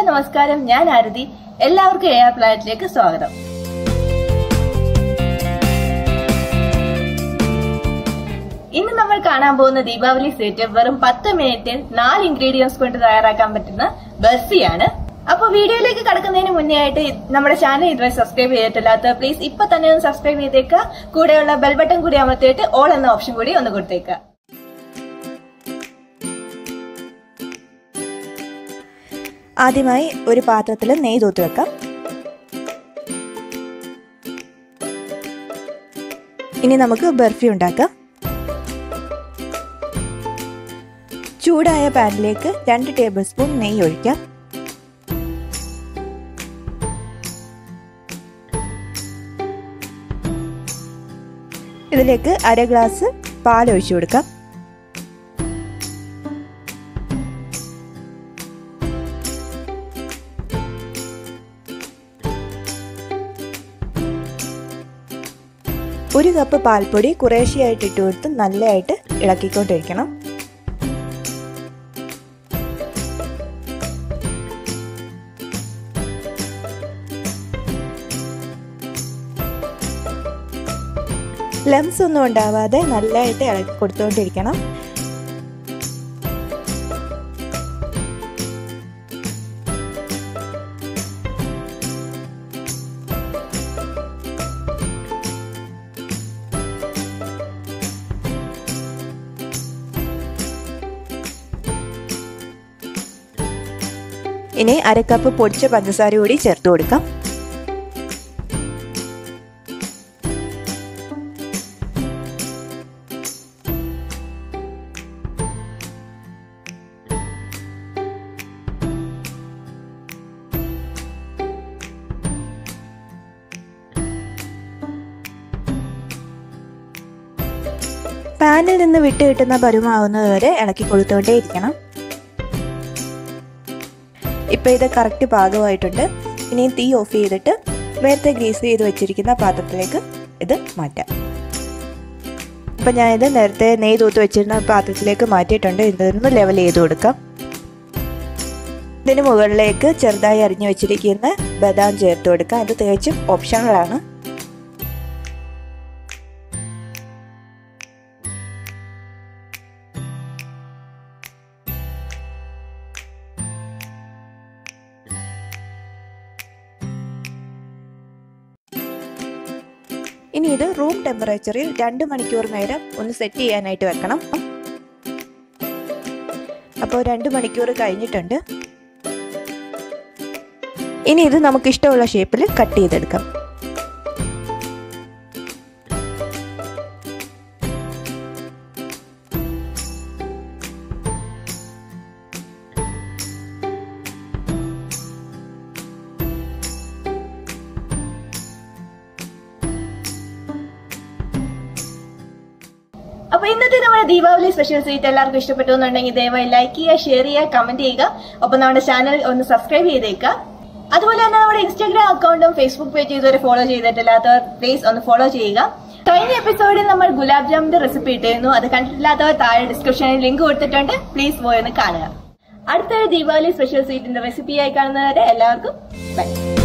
നമസ്കാരം ഞാൻ ആരതി എല്ലാവർക്കും എ ആർ പ്ലാനറ്റിലേക്ക് സ്വാഗതം ഇന്ന് നമ്മൾ കാണാൻ പോകുന്ന ദീപാവലി സെറ്റ് വെറും പത്ത് മിനിറ്റിൽ നാല് ഇൻഗ്രീഡിയൻസ് കൊണ്ട് തയ്യാറാക്കാൻ പറ്റുന്ന ബർഫിയാണ് അപ്പൊ വീഡിയോയിലേക്ക് കടക്കുന്നതിന് മുന്നേ ആയിട്ട് നമ്മുടെ ചാനൽ ഇതുവരെ സബ്സ്ക്രൈബ് ചെയ്തിട്ടില്ലാത്ത പ്ലീസ് ഇപ്പൊ തന്നെ ഒന്ന് സബ്സ്ക്രൈബ് ചെയ്തേക്കുക കൂടെയുള്ള ബെൽ ബട്ടൺ കൂടി അമർത്തിയിട്ട് ഓൾ എന്ന ഓപ്ഷൻ കൂടി ഒന്ന് കൊടുത്തേക്കുക ആദ്യമായി ഒരു പാത്രത്തിൽ നെയ്യ് തൂത്ത് വെക്കാം ഇനി നമുക്ക് ബർഫി ഉണ്ടാക്കാം ചൂടായ പാനിലേക്ക് രണ്ട് ടേബിൾ സ്പൂൺ നെയ്യ് ഒഴിക്കാം ഇതിലേക്ക് അര ഗ്ലാസ് പാൽ ഒഴിച്ചു കൊടുക്കാം ഒരു കപ്പ് പാൽപ്പൊടി കുറേശ്ശെയായിട്ട് ഇട്ട് കൊടുത്ത് നല്ലതായിട്ട് ഇളക്കിക്കൊണ്ടിരിക്കണം ലംസ് ഒന്നും ഉണ്ടാവാതെ നല്ലതായിട്ട് ഇളക്കി കൊടുത്തുകൊണ്ടിരിക്കണം ഇനി അരക്കപ്പ് പൊടിച്ച പഞ്ചസാര കൂടി ചേർത്ത് കൊടുക്കാം പാനിൽ നിന്ന് വിട്ട് കിട്ടുന്ന പരുമാവുന്നത് വരെ ഇളക്കി കൊടുത്തുകൊണ്ടേ ഇരിക്കണം ഇപ്പോൾ ഇത് കറക്റ്റ് പാകമായിട്ടുണ്ട് ഇനി തീ ഓഫ് ചെയ്തിട്ട് നേരത്തെ ഗ്രീസ് ചെയ്ത് വെച്ചിരിക്കുന്ന പാത്രത്തിലേക്ക് ഇത് മാറ്റാം അപ്പം ഞാനിത് നേരത്തെ നെയ്യ് തൂത്ത് വെച്ചിരുന്ന പാത്രത്തിലേക്ക് മാറ്റിയിട്ടുണ്ട് ഇതൊന്ന് ലെവൽ ചെയ്ത് കൊടുക്കാം ഇതിന് മുകളിലേക്ക് ചെറുതായി അരിഞ്ഞു വെച്ചിരിക്കുന്ന ബദാം ചേർത്ത് കൊടുക്കാം ഇത് തികച്ചും ഓപ്ഷണലാണ് ഇനി ഇത് റൂം ടെമ്പറേച്ചറിൽ രണ്ട് മണിക്കൂർ നേരം ഒന്ന് സെറ്റ് ചെയ്യാനായിട്ട് വെക്കണം അപ്പോൾ രണ്ട് മണിക്കൂർ കഴിഞ്ഞിട്ടുണ്ട് ഇനി ഇത് നമുക്ക് ഇഷ്ടമുള്ള ഷേപ്പിൽ കട്ട് ചെയ്തെടുക്കാം അപ്പൊ ഇന്നത്തെ നമ്മുടെ ദീപാവലി സ്പെഷ്യൽ സ്വീറ്റ് എല്ലാവർക്കും ഇഷ്ടപ്പെട്ടു എന്നുണ്ടെങ്കിൽ ദയവായി ലൈക്ക് ചെയ്യുക ഷെയർ ചെയ്യുക കമന്റ് ചെയ്യുക ഒപ്പം നമ്മുടെ ചാനൽ ഒന്ന് സബ്സ്ക്രൈബ് ചെയ്തേക്കുക അതുപോലെ തന്നെ നമ്മുടെ ഇൻസ്റ്റാഗ്രാം അക്കൗണ്ടും ഫേസ്ബുക്ക് പേജ് ഇതുവരെ ഫോളോ ചെയ്തിട്ടില്ലാത്തവർ പ്ലീസ് ഒന്ന് ഫോളോ ചെയ്യുക കഴിഞ്ഞ എപ്പിസോഡിൽ നമ്മൾ ഗുലാബ് ജാമിന്റെ റെസിപ്പി ഇട്ടിരുന്നു അത് കണ്ടിട്ടില്ലാത്തവർ താഴെ ഡിസ്ക്രിപ്ഷനിൽ ലിങ്ക് കൊടുത്തിട്ടുണ്ട് പ്ലീസ് പോയി ഒന്ന് കാണുക അടുത്തൊരു ദീപാവലി സ്പെഷ്യൽ സ്വീറ്റിന്റെ റെസിപ്പിയായി കാണുന്നവരെ എല്ലാവർക്കും ബൈ